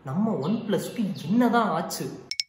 நம்ம ஒன் பிளஸ்க்கு என்னதான் ஆச்சு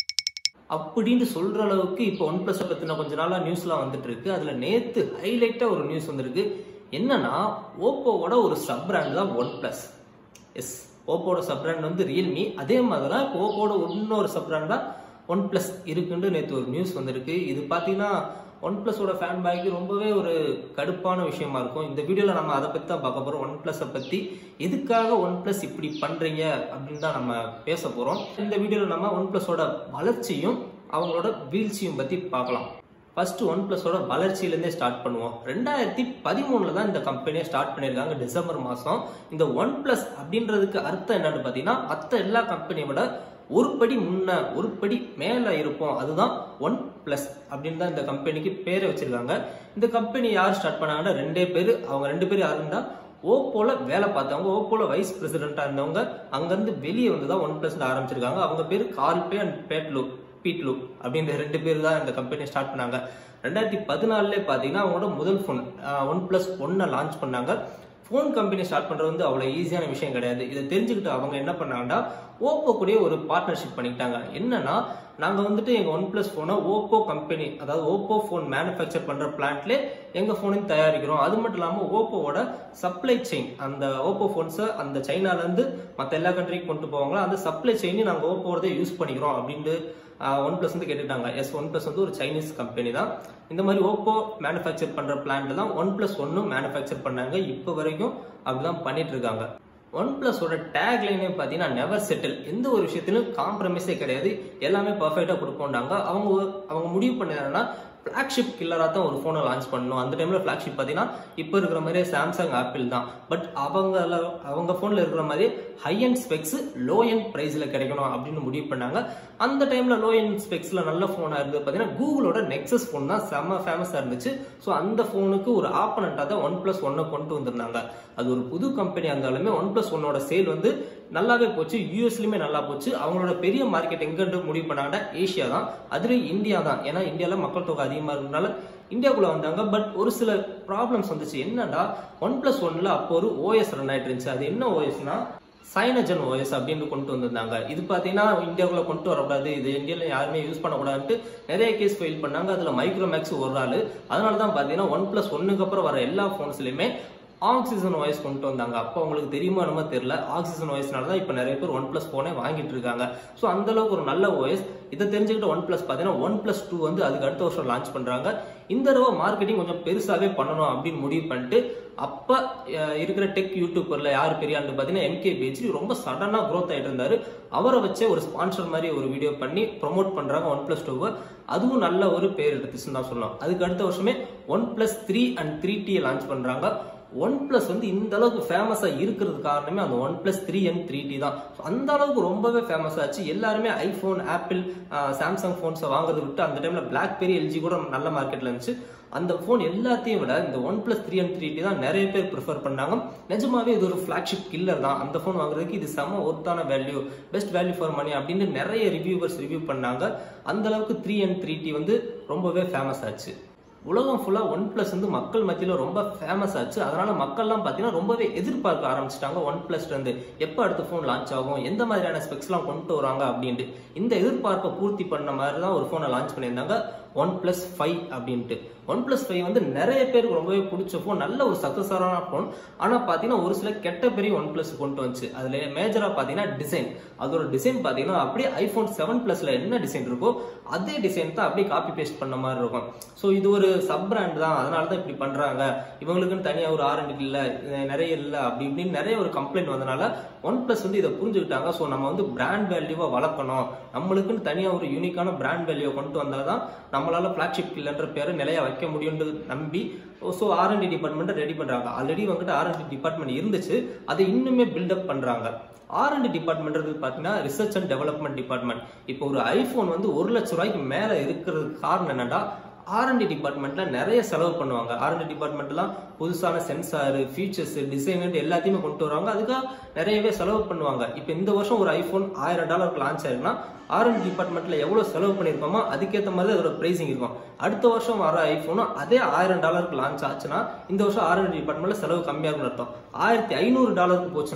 அப்படின்னு சொல்ற அளவுக்கு இப்போ ஒன் பிளஸ் பத்தின கொஞ்ச நாளா நியூஸ்லாம் வந்துட்டு இருக்கு அதுல நேத்து ஹைலைட்டா ஒரு நியூஸ் வந்திருக்கு என்னன்னா ஓப்போவோட ஒரு சப் பிராண்ட் தான் ஒன் பிளஸ் எஸ் ஓப்போட சப் பிராண்ட் வந்து ரியல்மி அதே மாதிரி தான் இப்போ ஓப்போட இன்னொரு சப் பிராண்ட் தான் ஒன் பிளஸ் இருக்குன்னு நேற்று ஒரு நியூஸ் வந்திருக்கு இது பார்த்தீங்கன்னா ஒன் பிளஸோட ஃபேன் பாய்க்கு ரொம்பவே ஒரு கடுப்பான விஷயமா இருக்கும் இந்த வீடியோவில் நம்ம அதை பற்றி தான் பார்க்க போகிறோம் ஒன் ப்ளஸை பற்றி எதுக்காக ஒன் ப்ளஸ் இப்படி பண்ணுறீங்க அப்படின்னு தான் நம்ம பேச போகிறோம் இந்த வீடியோவில் நம்ம ஒன் ப்ளஸோட வளர்ச்சியும் அவங்களோட வீழ்ச்சியும் பற்றி பார்க்கலாம் ஃபர்ஸ்ட் ஒன் பிளஸோட வளர்ச்சியிலேருந்தே ஸ்டார்ட் பண்ணுவோம் ரெண்டாயிரத்தி பதிமூணுல தான் இந்த கம்பெனியை ஸ்டார்ட் பண்ணியிருக்காங்க டிசம்பர் மாதம் இந்த ஒன் பிளஸ் அப்படின்றதுக்கு அர்த்தம் என்னன்னு பார்த்தீங்கன்னா மற்ற எல்லா கம்பெனியை விட ஒரு படி முன்ன ஒரு படி மேலே இருப்போம் அதுதான் ஒன் பிளஸ் அப்படின்னு தான் இந்த கம்பெனிக்கு பேரை வச்சிருக்காங்க இந்த கம்பெனி யார் ஸ்டார்ட் பண்ணாங்கன்னா ரெண்டே பேர் அவங்க ரெண்டு பேர் யாருன்னா ஓப்போல வேலை பார்த்தவங்க ஓப்போல வைஸ் பிரசிடென்டா இருந்தவங்க அங்கிருந்து வெளியே வந்து தான் ஒன் பிளஸ் ஆரம்பிச்சிருக்காங்க அவங்க பேர் கார்பே அண்ட் பேட்லு பீட்லு அப்படின்ற ரெண்டு பேர் தான் இந்த கம்பெனி ஸ்டார்ட் பண்ணாங்க ரெண்டாயிரத்தி பதினாலுல பார்த்தீங்கன்னா அவங்களோட முதல் ஃபோன் ஒன் பிளஸ் ஒன்னை லான்ச் பண்ணாங்க ஃபோன் கம்பெனி ஸ்டார்ட் பண்ணுறது வந்து அவ்வளோ ஈஸியான விஷயம் கிடையாது இதை தெரிஞ்சுக்கிட்டு அவங்க என்ன பண்ணாங்கன்னா ஓப்போ கூட ஒரு பார்ட்னர்ஷிப் பண்ணிக்கிட்டாங்க என்னன்னா நாங்கள் வந்துட்டு எங்கள் ஒன் ப்ளஸ் ஃபோனை ஓப்போ கம்பெனி அதாவது ஓப்போ ஃபோன் மேனுஃபேக்சர் பண்ணுற பிளான்ட்லே எங்கள் ஃபோனையும் தயாரிக்கிறோம் அது மட்டும் இல்லாமல் ஓப்போவோட சப்ளை செயின் அந்த ஓப்போ ஃபோன்ஸை அந்த சைனாலேருந்து மற்ற எல்லா கண்ட்ரிக்கும் கொண்டு போவாங்களோ அந்த சப்ளை செயினையும் நாங்கள் ஓப்போவோட யூஸ் பண்ணிக்கிறோம் அப்படின்ட்டு ஒன் ப்ளஸ் வந்து கேட்டுட்டாங்க எஸ் ஒன் ப்ளஸ் வந்து ஒரு சைனீஸ் கம்பெனி தான் இந்த மாதிரி ஓப்போ மேனுஃபேக்சர் பண்ணுற பிளான்ல தான் ஒன் ப்ளஸ் ஒன்னும் மேனுஃபேக்சர் பண்ணாங்க இப்போ வரைக்கும் அப்படிதான் பண்ணிட்டு இருக்காங்க ஒன் பிளஸோட டேக் லைனே பார்த்தீங்கன்னா நெவர் செட்டில் எந்த ஒரு விஷயத்திலும் காம்ப்ரமைஸே கிடையாது எல்லாமே பர்ஃபெக்டாக கொடுப்போம்டாங்க அவங்க அவங்க முடிவு பண்ணதுன்னா ஃப்ளாக்ஷிப் கில்லராக தான் ஒரு ஃபோனை லான்ச் பண்ணணும் அந்த டைமில் ஃப்ளாக்ஷிப் பார்த்தீங்கன்னா இப்போ இருக்கிற மாதிரியே சாம்சங் ஆப்பிள் தான் பட் அவங்க அவங்க ஃபோனில் இருக்கிற மாதிரி high end specs low end ப்ரைஸில் கிடைக்கணும் அப்படின்னு முடிவு பண்ணாங்க அந்த டைமில் லோ அண்ட் ஸ்பெக்ஸில் நல்ல ஃபோனாக இருந்தது பார்த்தீங்கன்னா கூகுளோட நெக்ஸஸ் ஃபோன் தான் செம்ம ஃபேமஸாக இருந்துச்சு ஸோ அந்த ஃபோனுக்கு ஒரு ஆப்பனண்ட்டாக தான் ஒன் ப்ளஸ் ஒன்னை கொண்டு வந்திருந்தாங்க அது ஒரு புது கம்பெனியாக இருந்தாலுமே ஒன் ப்ளஸ் ஒன்னோட சேல் வந்து நல்லாவே போச்சு யூஎஸ்லயுமே நல்லா போச்சு அவங்களோட பெரிய மார்க்கெட் எங்கிட்டு முடிவு பண்ணாங்கன்னா ஏஷியா தான் அதுல இந்தியா தான் ஏன்னா இந்தியாவில் மக்கள் தொகை அதிகமாக இருக்கிறதுனால இந்தியாவுக்குள்ள வந்தாங்க பட் ஒரு சில ப்ராப்ளம்ஸ் வந்துச்சு என்னன்னா ஒன் பிளஸ் ஒன்ல அப்போ ஒரு ஓஎஸ் ரன் ஆயிட்டு இருந்துச்சு அது என்ன ஓஎஸ்னா சைனஜன் ஓஎஸ் அப்படின்னு கொண்டு வந்திருந்தாங்க இது பார்த்தீங்கன்னா இந்தியாவுக்குள்ள கொண்டு வரக்கூடாது இது இந்தியாவில் யாருமே யூஸ் பண்ணக்கூடாதுன்ட்டு நிறைய கேஸ் ஃபைல் பண்ணாங்க அதில் மைக்ரோமேக்ஸ் ஒரு ஆள் அதனால தான் பார்த்தீங்கன்னா ஒன் பிளஸ் ஒன்னுக்கு அப்புறம் வர எல்லா ஃபோன்ஸ்லையுமே ஆக்சிஜன் வாய்ஸ் கொண்டு வந்தாங்க அப்போ உங்களுக்கு தெரியுமா நம்ம தெரியல ஆக்சிஜன் வாய்ஸ்னால தான் இப்போ நிறைய பேர் ஒன் பிளஸ் ஃபோனே வாங்கிட்டு இருக்காங்க ஸோ அந்த அளவுக்கு ஒரு நல்ல ஓஎஸ் இதை தெரிஞ்சுக்கிட்டு ஒன் பிளஸ் பார்த்தீங்கன்னா ஒன் பிளஸ் டூ வந்து அதுக்கு அடுத்த வருஷம் லான்ச் பண்ணுறாங்க இந்த தடவை மார்க்கெட்டிங் கொஞ்சம் பெருசாகவே பண்ணணும் அப்படின்னு முடிவு பண்ணிட்டு அப்போ இருக்கிற டெக் யூடியூபரில் யார் பெரியாண்டு பார்த்தீங்கன்னா எம்கே பேஜி ரொம்ப சடனாக க்ரோத் ஆகிட்டு இருந்தாரு அவரை வச்சே ஒரு ஸ்பான்சர் மாதிரி ஒரு வீடியோ பண்ணி ப்ரொமோட் பண்ணுறாங்க ஒன் பிளஸ் டூவை அதுவும் நல்ல ஒரு பேர் எடுத்துச்சுன்னு தான் சொல்லலாம் அதுக்கு அடுத்த வருஷமே one plus three and three டியை லான்ச் பண்ணுறாங்க ஒன் பிளஸ் வந்து இந்த அளவுக்கு ஃபேமஸாக இருக்கிறது காரணமே அந்த one plus three and three T தான் ஸோ அந்த அளவுக்கு ரொம்பவே ஃபேமஸ் ஆச்சு எல்லாருமே ஐஃபோன் ஆப்பிள் சாம்சங் ஃபோன்ஸை வாங்குறதை விட்டு அந்த டைமில் பிளாக் பெரி எல்ஜி கூட நல்ல மார்க்கெட்டில் இருந்துச்சு அந்த ஃபோன் எல்லாத்தையும் விட இந்த one plus three and three T தான் நிறைய பேர் ப்ரிஃபர் பண்ணாங்க நிஜமாவே இது ஒரு ஃபிளாக்ஷிப் கில்லர் தான் அந்த ஃபோன் வாங்குறதுக்கு இது செம்ம ஒர்த்தான value best value for money அப்படின்னு நிறைய ரிவ்யூவர்ஸ் ரிவ்யூ பண்ணாங்க அந்த அளவுக்கு த்ரீ அண்ட் த்ரீ டி வந்து ரொம்பவே ஃபேமஸ் ஆச்சு உலகம் ஃபுல்லாக ஒன் ப்ளஸ் வந்து மக்கள் மத்தியில் ரொம்ப ஃபேமஸ் ஆச்சு அதனால மக்கள்லாம் பார்த்தீங்கன்னா ரொம்பவே எதிர்பார்க்க ஆரம்பிச்சிட்டாங்க ஒன் ப்ளஸ்லேருந்து எப்போ அடுத்த ஃபோன் லான்ச் ஆகும் எந்த மாதிரியான ஸ்பெக்ஸ்லாம் கொண்டு வராங்க அப்படின்ட்டு இந்த எதிர்பார்ப்பை பூர்த்தி பண்ண மாதிரி தான் ஒரு ஃபோனை லான்ச் பண்ணியிருந்தாங்க ஒன் பிளஸ் ஃபைவ் அப்படின்ட்டு ஒன் பிளஸ் ஃபைவ் வந்து நிறைய பேருக்கு ரொம்பவே பிடிச்ச ஃபோன் நல்ல ஒரு சக்சஸரான ஃபோன் ஆனால் பார்த்தீங்கன்னா ஒரு சில கெட்ட பெரிய ஒன் பிளஸ் கொண்டு வந்துச்சு அதில் மேஜராக பார்த்தீங்கன்னா டிசைன் அதோட டிசைன் பார்த்தீங்கன்னா அப்படியே ஐஃபோன் செவன் பிளஸ்ல என்ன டிசைன் இருக்கோ அதே டிசைன் தான் அப்படியே காப்பி பேஸ்ட் பண்ண மாதிரி இருக்கும் ஸோ இது ஒரு சப் பிராண்ட் தான் அதனால தான் இப்படி பண்ணுறாங்க இவங்களுக்குன்னு தனியாக ஒரு ஆரண்டி இல்லை நிறைய இல்லை அப்படி இப்படின்னு நிறைய ஒரு கம்ப்ளைண்ட் வந்தனால ஒன் பிளஸ் வந்து இதை புரிஞ்சுக்கிட்டாங்க ஸோ நம்ம வந்து பிராண்ட் வேல்யூவை வளர்க்கணும் நம்மளுக்குன்னு தனியாக ஒரு யூனிக்கான பிராண்ட் வேல்யூவை கொண்டு வந்தால் தான் நம்மளால ஃபிளாக்ஷிப் கில்லுன்ற பேரை நிலையா வைக்க முடியுன்றது நம்பி ஸோ ஆர்என்டி டிபார்ட்மெண்ட்டை ரெடி பண்ணுறாங்க ஆல்ரெடி வந்துட்டு ஆர்என்டி டிபார்ட்மெண்ட் இருந்துச்சு அதை இன்னுமே பில்டப் பண்ணுறாங்க ஆர்என்டி டிபார்ட்மெண்ட் பார்த்தீங்கன்னா ரிசர்ச் அண்ட் டெவலப்மெண்ட் டிபார்ட்மெண்ட் இப்போ ஒரு ஐஃபோன் வந்து ஒரு லட்ச ரூபாய்க்கு மேலே இருக்கிறதுக்கு காரணம் என்னன்னா ஆர்என்டி டிபார்ட்மெண்ட்ல நிறைய செலவு பண்ணுவாங்க ஆர்என்டி டிபார்ட்மெண்ட்லாம் புதுசான சென்சார் ஃபீச்சர்ஸ் டிசைன் எல்லாத்தையுமே கொண்டு வருவாங்க அதுக்காக நிறையவே செலவு பண்ணுவாங்க இப்போ இந்த வருஷம் ஒரு ஐஃபோன் ஆயிரம் டாலருக்கு லான்ச் ஆயிருக்குன்னா ஆர்என்டி டிபார்ட்மெண்ட்ல எவ்வளவு செலவு பண்ணியிருக்கோமோ அதுக்கேற்ற மாதிரி அதோட பிரைசிங் இருக்கும் அடுத்த வருஷம் வர ஐஃபோனும் அதே ஆயிரம் டாலருக்கு லான்ச் ஆச்சுன்னா இந்த வருஷம் ஆர்என்டி டிபார்ட்மெண்ட்ல செலவு கம்மியாக இருக்கும் அர்த்தம் ஆயிரத்தி ஐநூறு டாலருக்கு போச்சுன்னா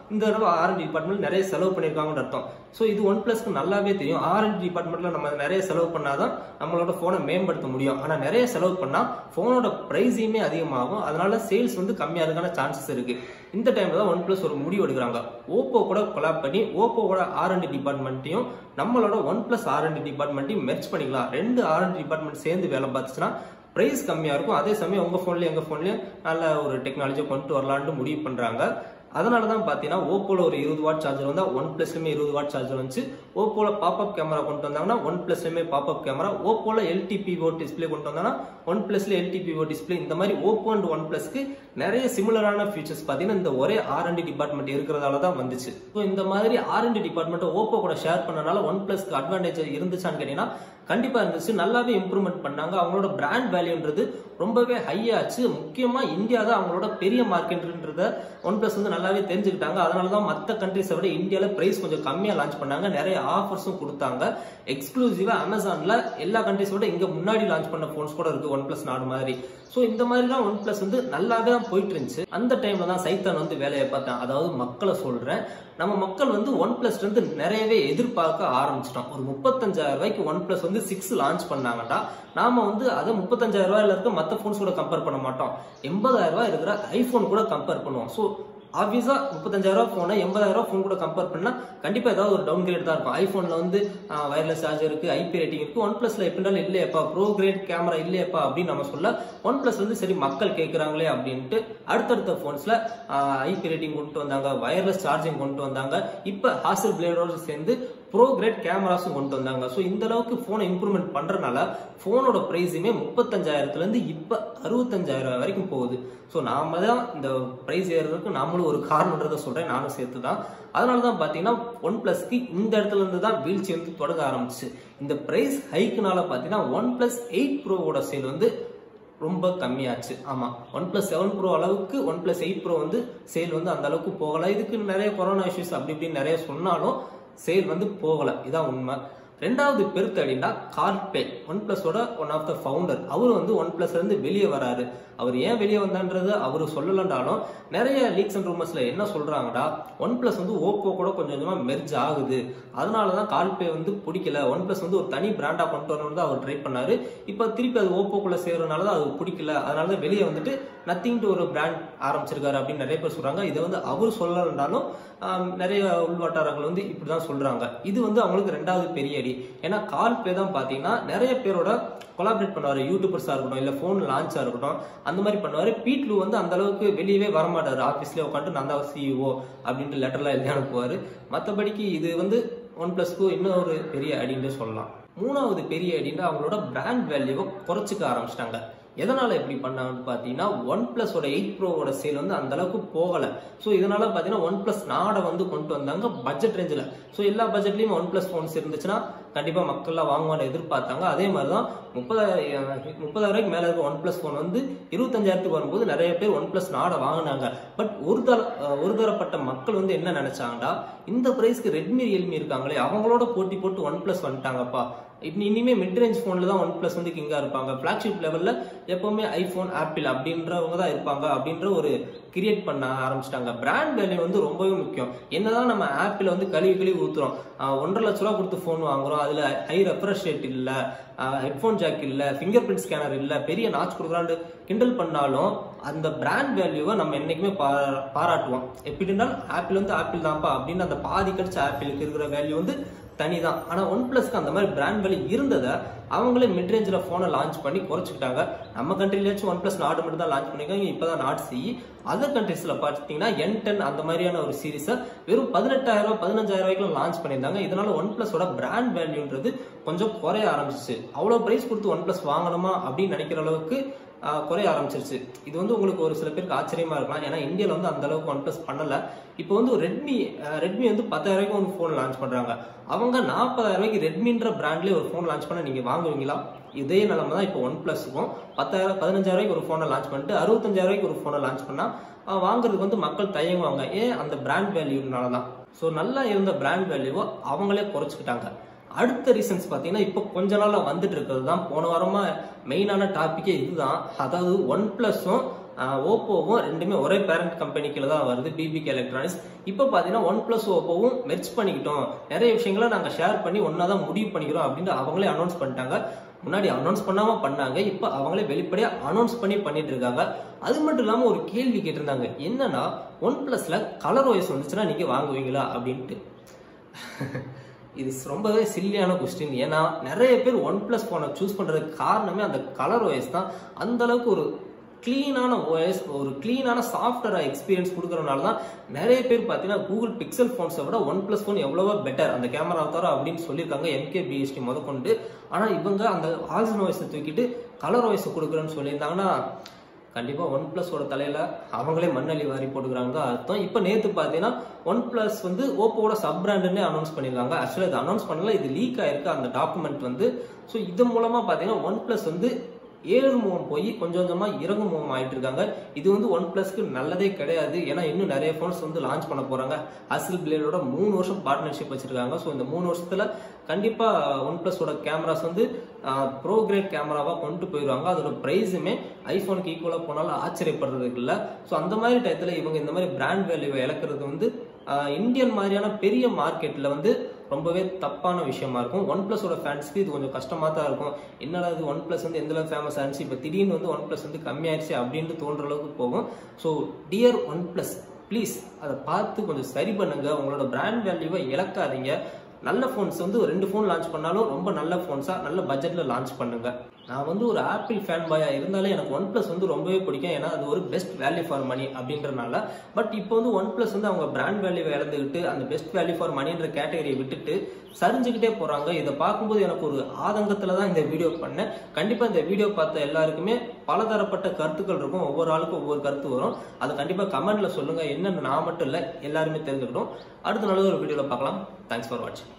இந்த தடவை ஆர்என்டி டிபார்ட்மெண்ட் நிறைய செலவு பண்ணியிருக்காங்கன்னு அர்த்தம் ஸோ இது ஒன் பிளஸ்க்கு நல்லாவே தெரியும் ஆர்என்டி டிபார்ட்மெண்ட்ல நம்ம நிறைய செலவு பண்ணாதான் நம்மளோட ஃபோனை மேம்படுத்த முடியும் ஆனால் நிறைய செலவு பண்ணா ஃபோனோட ப்ரைஸையுமே அதிகமாகும் அதனால சேல்ஸ் வந்து கம்மியாகிறதுக்கான சான்சஸ் இருக்கு இந்த டைம்ல தான் ஒன் பிளஸ் ஒரு முடிவு எடுக்கிறாங்க ஓப்போ கூட கொலாப் பண்ணி ஓப்போவோட ஆர்என்டி டிபார்ட்மெண்ட்டையும் நம்மளோட ஒன் பிளஸ் ஆர்என்டி டிபார்ட்மெண்ட்டையும் மெர்ச் பண்ணிக்கலாம் ரெண்டு ஆர்என்டி டிபார்ட்மெண்ட் சேர்ந்து வேலை பார்த்துச்சுன்னா ப்ரைஸ் கம்மியாக இருக்கும் அதே சமயம் உங்கள் ஃபோன்லேயும் எங்கள் ஃபோன்லேயும் நல்ல ஒரு டெக்னாலஜியை கொண்டு வரலான்ட்டு முடிவு பண்ணுறாங்க அதனால தான் பார்த்தீங்கன்னா ஓப்போல ஒரு இருபது வாட் சார்ஜர் வந்தால் ஒன் பிளஸ்லுமே இருபது வாட் சார்ஜர் வந்துச்சு ஓப்போல பாப்அப் கேமரா கொண்டு வந்தாங்கன்னா ஒன் பிளஸ்லுமே பாப்அப் கேமரா ஓப்போல எல்டிபிஓ டிஸ்பிளே கொண்டு வந்தாங்கன்னா ஒன் பிளஸ்ல எல்டிபிஓ டிஸ்பிளே இந்த மாதிரி ஓப்போ அண்ட் ஒன் பிளஸ்க்கு நிறைய சிமிலரான ஃபீச்சர்ஸ் பார்த்தீங்கன்னா இந்த ஒரே ஆர்என்டி டிபார்ட்மெண்ட் இருக்கிறதால தான் வந்துச்சு ஸோ இந்த மாதிரி ஆர்என்டி டிபார்ட்மெண்ட் ஓப்போ கூட ஷேர் பண்ணனால ஒன் பிளஸ்க்கு அட்வான்டேஜ் இருந்துச்சான்னு கேட்டீங்கன்னா கண்டிப்பா இருந்துச்சு நல்லாவே இம்ப்ரூவ்மெண்ட் பண்ணாங்க அவங்களோட பிராண்ட் வேல்யூன்றது ரொம்பவே ஹையாச்சு முக்கியமா இந்தியா தான் அவங்களோட பெரிய மார்க்கெட்ன்றத ஒன் பிளஸ் வந்து நல்லாவே தெரிஞ்சுக்கிட்டாங்க அதனால தான் மற்ற கண்ட்ரிஸை விட இந்தியாவில் பிரைஸ் கொஞ்சம் கம்மியாக லான்ச் பண்ணாங்க நிறைய ஆஃபர்ஸும் கொடுத்தாங்க எக்ஸ்க்ளூசிவா அமேசான்ல எல்லா கண்ட்ரிஸ் விட இங்க முன்னாடி லான்ச் பண்ண போன்ஸ் கூட இருக்கு ஒன் பிளஸ் நாடு மாதிரி ஸோ இந்த மாதிரி தான் ஒன் பிளஸ் வந்து நல்லாவே தான் போயிட்டு இருந்துச்சு அந்த டைம்ல தான் சைத்தான் வந்து வேலையை பார்த்தேன் அதாவது மக்களை சொல்றேன் நம்ம மக்கள் வந்து ஒன் பிளஸ் வந்து நிறையவே எதிர்பார்க்க ஆரம்பிச்சிட்டோம் ஒரு முப்பத்தஞ்சாயிரம் ரூபாய்க்கு ஒன் பிளஸ் வந்து சிக்ஸ் லான்ச் பண்ணாங்கடா நாம வந்து அதை முப்பத்தஞ்சாயிரம் ரூபாயில இருக்க மற்ற போன்ஸ் கூட கம்பேர் பண்ண மாட்டோம் எண்பதாயிரம் ரூபாய் இருக்கிற ஐபோன் கூட கம்பேர் பண்ணுவோம் ஸோ ஆப்வியஸா முப்பத்தஞ்சாயிரம் ரூபா ஃபோனை எண்பதாயிரம் ரூபா ஃபோன் கூட கம்பேர் பண்ணா கண்டிப்பா ஏதாவது ஒரு டவுன் கிரேட் தான் இருக்கும் ஐபோன்ல வந்து வயர்லெஸ் சார்ஜர் இருக்கு ஐபி ரேட்டிங் இருக்கு ஒன் பிளஸ்ல எப்படினாலும் இல்லையப்பா ப்ரோ கிரேட் கேமரா இல்லையப்பா அப்படின்னு நம்ம சொல்ல ஒன் பிளஸ் வந்து சரி மக்கள் கேட்கறாங்களே அப்படின்ட்டு அடுத்தடுத்த போன்ஸ்ல ஐபி ரேட்டிங் கொண்டு வந்தாங்க வயர்லெஸ் சார்ஜிங் கொண்டு வந்தாங்க இப்ப ஹாசல் பிளேடோடு சேர்ந்து ப்ரோ கிரேட் கேமராஸும் கொண்டு வந்தாங்க ஸோ இந்த அளவுக்கு ஃபோனை இம்ப்ரூவ்மெண்ட் பண்றதுனால ஃபோனோட ப்ரைஸுமே முப்பத்தஞ்சாயிரத்துல இருந்து இப்போ அறுபத்தஞ்சாயிரம் வரைக்கும் போகுது ஸோ நாம தான் இந்த ப்ரைஸ் ஏறுறதுக்கு நாமளும் ஒரு காரணன்றதை சொல்றேன் நானும் சேர்த்து தான் அதனால தான் பார்த்தீங்கன்னா ஒன் பிளஸ்க்கு இந்த இடத்துல இருந்து தான் வீழ்ச்சி வந்து தொடங்க ஆரம்பிச்சு இந்த ப்ரைஸ் ஹைக்குனால பார்த்தீங்கன்னா ஒன் பிளஸ் எயிட் ப்ரோவோட சேல் வந்து ரொம்ப கம்மியாச்சு ஆமா ஒன் பிளஸ் செவன் ப்ரோ அளவுக்கு ஒன் பிளஸ் எயிட் ப்ரோ வந்து சேல் வந்து அந்த அளவுக்கு போகல இதுக்கு நிறைய கொரோனா இஷ்யூஸ் அப்படி இப்படின்னு நிறைய சொன்னாலும் சேல் வந்து போகல இதான் உண்மை ரெண்டாவது பெருத்து அப்படின்னா கார்பே ஒன் பிளஸோட ஒன் ஆஃப் த ஃபவுண்டர் அவர் வந்து ஒன் பிளஸ்ல இருந்து வெளியே வராரு அவர் ஏன் வெளியே வந்தான்றது அவர் சொல்லலன்றாலும் நிறைய லீக்ஸ் அண்ட் ரூமர்ஸ்ல என்ன சொல்றாங்கடா ஒன் பிளஸ் வந்து ஓப்போ கூட கொஞ்சம் கொஞ்சமா மெர்ஜ் ஆகுது அதனால தான் கால்பே வந்து பிடிக்கல ஒன் பிளஸ் வந்து ஒரு தனி பிராண்டா கொண்டு வரணும்னு தான் அவர் ட்ரை பண்ணாரு இப்போ திருப்பி அது ஓப்போக்குள்ள சேர்றதுனால தான் அது பிடிக்கல அதனால தான் வெளியே வந்துட்டு நத்திங் ஒரு பிராண்ட் ஆரம்பிச்சிருக்காரு அப்படின்னு நிறைய பேர் சொல்றாங்க இதை வந்து அவர் சொல்லலன்றாலும் நிறைய உள்வட்டாரங்கள் வந்து இப்படிதான் சொல்றாங்க இது வந்து அவங்களுக்கு ரெண்டாவது பெரிய அடி ஏன்னா கால்பே தான் பாத்தீங்கன்னா நிறைய பேரோட கொலாபரேட் பண்ணுவாரு யூடியூபர்ஸா இருக்கட்டும் இல்ல போன் லான்ச்சா இருக்கட்டும் அந்த மாதிரி பண்ணுவாரு பீட்லு வந்து அந்த அளவுக்கு வெளியவே வரமாட்டாரு ஆபீஸ்ல உட்காந்து நான் தான் சிஇஓ அப்படின்ட்டு லெட்டர்லாம் எழுதி அனுப்புவாரு மற்றபடிக்கு இது வந்து ஒன் பிளஸ்க்கு இன்னும் ஒரு பெரிய அடின்னு சொல்லலாம் மூணாவது பெரிய அடின்னா அவங்களோட பிராண்ட் வேல்யூவை குறைச்சிக்க ஆரம்பிச்சிட்டாங்க எதனால இப்படி பண்ணாங்கன்னு பார்த்தீங்கன்னா ஒன் பிளஸோட எயிட் ப்ரோவோட சேல் வந்து அந்த அளவுக்கு போகல ஸோ இதனால பார்த்தீங்கன்னா ஒன் பிளஸ் நாடை வந்து கொண்டு வந்தாங்க பட்ஜெட் ரேஞ்சில் ஸோ எல்லா பட்ஜெட்லையும் ஒன் பிளஸ் ஃபோன்ஸ் இருந்துச்சுன்னா கண்டிப்பாக மக்கள்லாம் வாங்குவான்னு எதிர்பார்த்தாங்க அதே மாதிரி தான் முப்பதாயிரம் முப்பதாயிரம் ரூபாய்க்கு மேலே இருக்க ஒன் பிளஸ் ஃபோன் வந்து இருபத்தஞ்சாயிரத்துக்கு வரும்போது நிறைய பேர் ஒன் பிளஸ் நாடை வாங்கினாங்க பட் ஒரு தர ஒரு தரப்பட்ட மக்கள் வந்து என்ன நினைச்சாங்கடா இந்த பிரைஸ்க்கு ரெட்மி ரியல்மி இருக்காங்களே அவங்களோட போட்டி போட்டு ஒன் பிளஸ் வந்துட்டாங்கப்பா இப்படி இனிமே மிட் ரேஞ்ச் ஃபோனில் தான் ஒன் பிளஸ் வந்து கிங்காக இருப்பாங்க ஃப்ளாக்ஷிப் லெவலில் எப்பவுமே ஐஃபோன் ஆப்பிள் அப்படின்றவங்க தான் இருப்பாங்க அப்படின்ற ஒரு கிரியேட் பண்ண ஆரம்பிச்சிட்டாங்க பிராண்ட் வேல்யூ வந்து ரொம்பவே முக்கியம் என்னதான் நம்ம ஆப்பிள் வந்து கழுவி கழுவி ஊத்துறோம் ஒன்றரை லட்ச ரூபா கொடுத்து ஃபோன் வாங்குறோம் அதில் ஹை ரெஃப்ரெஷ் ரேட் இல்லை ஹெட்ஃபோன் ஜாக் இல்லை ஃபிங்கர் பிரிண்ட் ஸ்கேனர் இல்லை பெரிய நாச் கொடுக்குறான்னு கிண்டல் பண்ணாலும் அந்த பிராண்ட் வேல்யூவை நம்ம என்னைக்குமே பாராட்டுவோம் எப்படி இருந்தாலும் ஆப்பிள் வந்து ஆப்பிள் தான்ப்பா அப்படின்னு அந்த பாதி கடிச்ச ஆப்பிளுக்கு இருக்கிற வேல்யூ வந்து தனி தான் ஆனால் ஒன் பிளஸ்க்கு அந்த மாதிரி பிராண்ட் வேல்யூ இருந்ததை அவங்களே மிட் ரேஞ்சில் ஃபோனை லான்ச் பண்ணி குறைச்சிக்கிட்டாங்க நம்ம கண்ட்ரிலேயாச்சும் ஒன் பிளஸ் நாடு மட்டும் தான் லான்ச் பண்ணியிருக்காங்க இப்போ தான் நாட் சி அதர் கண்ட்ரீஸில் பார்த்தீங்கன்னா என் டென் அந்த மாதிரியான ஒரு சீரிஸை வெறும் பதினெட்டாயிரம் பதினஞ்சாயிரம் ரூபாய்க்குலாம் லான்ச் பண்ணியிருந்தாங்க இதனால ஒன் பிளஸோட பிராண்ட் வேல்யூன்றது கொஞ்சம் குறைய ஆரம்பிச்சிச்சு அவ்வளோ ப்ரைஸ் கொடுத்து ஒன் பிளஸ் வாங்கணுமா அப்படின்னு நினைக்கிற அளவுக்கு குறைய ஆரம்பிச்சிருச்சு இது வந்து உங்களுக்கு ஒரு சில பேருக்கு ஆச்சரியமா இருக்கலாம் ஏன்னா இந்தியாவில் வந்து அந்த அளவுக்கு ஒன் பிளஸ் பண்ணல இப்போ வந்து ரெட்மி ரெட்மி வந்து பத்தாயிரம் ரூபாய்க்கு ஒரு ஃபோன் லான்ச் பண்றாங்க அவங்க நாற்பதாயிரம் ரூபாய்க்கு ரெட்மின்ற பிராண்ட்லேயே ஒரு ஃபோன் லான்ச் பண்ண நீங்க வாங்குவீங்களா இதே நிலைமை தான் இப்போ ஒன் பிளஸுக்கும் பத்தாயிரம் பதினஞ்சாயிரம் ரூபாய்க்கு ஒரு ஃபோனை லான்ச் பண்ணிட்டு அறுபத்தஞ்சாயிரம் ரூபாய்க்கு ஒரு ஃபோனை லான்ச் பண்ணா வாங்குறதுக்கு வந்து மக்கள் தயங்குவாங்க ஏன் அந்த பிராண்ட் வேல்யூனால தான் ஸோ நல்லா இருந்த பிராண்ட் வேல்யூவை அவங்களே குறைச்சிக்கிட்டாங்க அடுத்த ரீசன்ஸ் பார்த்தீங்கன்னா இப்போ கொஞ்ச நாளாக வந்துட்டு இருக்கிறது தான் போன வாரமா மெயினான டாப்பிக்கே இதுதான் அதாவது ஒன் பிளஸும் ஓப்போவும் ரெண்டுமே ஒரே பேரண்ட் கம்பெனிக்குள்ள தான் வருது பிபிகே எலக்ட்ரானிக்ஸ் இப்போ பார்த்தீங்கன்னா ஒன் பிளஸ் ஓப்போவும் மெர்ச் பண்ணிக்கிட்டோம் நிறைய விஷயங்களை நாங்கள் ஷேர் பண்ணி ஒன்றா தான் முடிவு பண்ணிக்கிறோம் அப்படின்னு அவங்களே அனௌன்ஸ் பண்ணிட்டாங்க முன்னாடி அனௌன்ஸ் பண்ணாம பண்ணாங்க இப்போ அவங்களே வெளிப்படையா அனௌன்ஸ் பண்ணி பண்ணிட்டு இருக்காங்க அது மட்டும் இல்லாம ஒரு கேள்வி கேட்டிருந்தாங்க என்னன்னா ஒன் பிளஸ்ல கலர் வாய்ஸ் வந்துச்சுன்னா நீங்க வாங்குவீங்களா அப்படின்ட்டு இது ரொம்பவே சில்லியான கொஸ்டின் ஏன்னா நிறைய பேர் ஒன் பிளஸ் போனை சூஸ் பண்றதுக்கு காரணமே அந்த கலர் வாய்ஸ் தான் அந்த அளவுக்கு ஒரு க்ளீனான ஓஎஸ் ஒரு க்ளீனான சாஃப்ட்வேர் எக்ஸ்பீரியன்ஸ் கொடுக்கறனால தான் நிறைய பேர் பார்த்தீங்கன்னா கூகுள் பிக்சல் ஃபோன்ஸை விட ஒன் ப்ளஸ் ஃபோன் எவ்வளவோ பெட்டர் அந்த கேமரா தவிர அப்படின்னு சொல்லியிருக்காங்க எம்கே பிஎஸ்டி முதற்கொண்டு ஆனால் இவங்க அந்த ஆல்சன் வாய்ஸை தூக்கிட்டு கலர் வாய்ஸை கொடுக்குறேன்னு சொல்லியிருந்தாங்கன்னா கண்டிப்பாக ஒன் ப்ளஸோட தலையில் அவங்களே மண்ணள்ளி வாரி போட்டுக்கிறாங்க அர்த்தம் இப்போ நேற்று பார்த்தீங்கன்னா ஒன் ப்ளஸ் வந்து ஓப்போவோட சப் பிராண்டுன்னே அனௌன்ஸ் பண்ணியிருக்காங்க ஆக்சுவலாக இது அனௌன்ஸ் பண்ணல இது லீக் ஆயிருக்கு அந்த டாக்குமெண்ட் வந்து ஸோ இது மூலமாக பார்த்தீங்கன்னா ஒன் ப்ளஸ் வந்து ஏழு முகம் போய் கொஞ்சம் கொஞ்சமாக இறங்கு முகம் ஆயிட்டு இருக்காங்க இது வந்து ஒன் பிளஸ்க்கு நல்லதே கிடையாது ஏன்னா இன்னும் நிறைய ஃபோன்ஸ் வந்து லான்ச் பண்ண போறாங்க அசில் பிளேடோட மூணு வருஷம் பார்ட்னர்ஷிப் வச்சிருக்காங்க ஸோ இந்த மூணு வருஷத்துல கண்டிப்பா ஒன் பிளஸோட கேமராஸ் வந்து ப்ரோ கிரேட் கேமராவா கொண்டு போயிடுவாங்க அதோட ப்ரைஸுமே ஐஃபோனுக்கு ஈக்குவலாக போனாலும் ஆச்சரியப்படுறதுக்கு இல்லை ஸோ அந்த மாதிரி டயத்தில் இவங்க இந்த மாதிரி பிராண்ட் வேல்யூவை இழக்கிறது வந்து இந்தியன் மாதிரியான பெரிய மார்க்கெட்டில் வந்து ரொம்பவே தப்பான விஷயமா இருக்கும் ஒன் பிளஸோட ஃபேன்ஸ்க்கு இது கொஞ்சம் கஷ்டமாக தான் இருக்கும் என்னடா இது ஒன் பிளஸ் வந்து எந்த அளவுக்கு ஃபேமஸ் ஆனிச்சு இப்போ திடீர்னு வந்து ஒன் பிளஸ் வந்து கம்மியாயிருச்சு அப்படின்ட்டு தோன்ற அளவுக்கு போகும் so dear one plus please அதை பார்த்து கொஞ்சம் சரி பண்ணுங்க உங்களோட பிராண்ட் வேல்யூவை இழக்காதீங்க நல்ல ஃபோன்ஸ் வந்து ரெண்டு ஃபோன் லான்ச் பண்ணாலும் ரொம்ப நல்ல ஃபோன்ஸாக நல்ல பட்ஜெட்டில் லான்ச் பண்ணுங்க நான் வந்து ஒரு ஆப்பிள் ஃபேன் பாயாக இருந்தாலும் எனக்கு ஒன் ப்ளஸ் வந்து ரொம்பவே பிடிக்கும் ஏன்னா அது ஒரு பெஸ்ட் வேல்யூ ஃபார் மணி அப்படின்றனால பட் இப்போ வந்து ஒன் ப்ளஸ் வந்து அவங்க பிராண்ட் வேல்யூவை இழந்துக்கிட்டு அந்த பெஸ்ட் வேல்யூ ஃபார் மணின்ற கேட்டகரியை விட்டுட்டு சரிஞ்சுக்கிட்டே போகிறாங்க இதை பார்க்கும்போது எனக்கு ஒரு ஆதங்கத்தில் தான் இந்த வீடியோ பண்ணேன் கண்டிப்பாக இந்த வீடியோ பார்த்த எல்லாருக்குமே பலதரப்பட்ட கருத்துக்கள் இருக்கும் ஒவ்வொரு ஆளுக்கும் ஒவ்வொரு கருத்து வரும் அதை கண்டிப்பாக கமெண்ட்ல சொல்லுங்கள் என்னென்னு நான் மட்டும் இல்லை எல்லாருமே தெரிஞ்சுக்கிட்டோம் அடுத்த நல்ல ஒரு வீடியோவில் பார்க்கலாம் தேங்க்ஸ் ஃபார் வாட்சிங்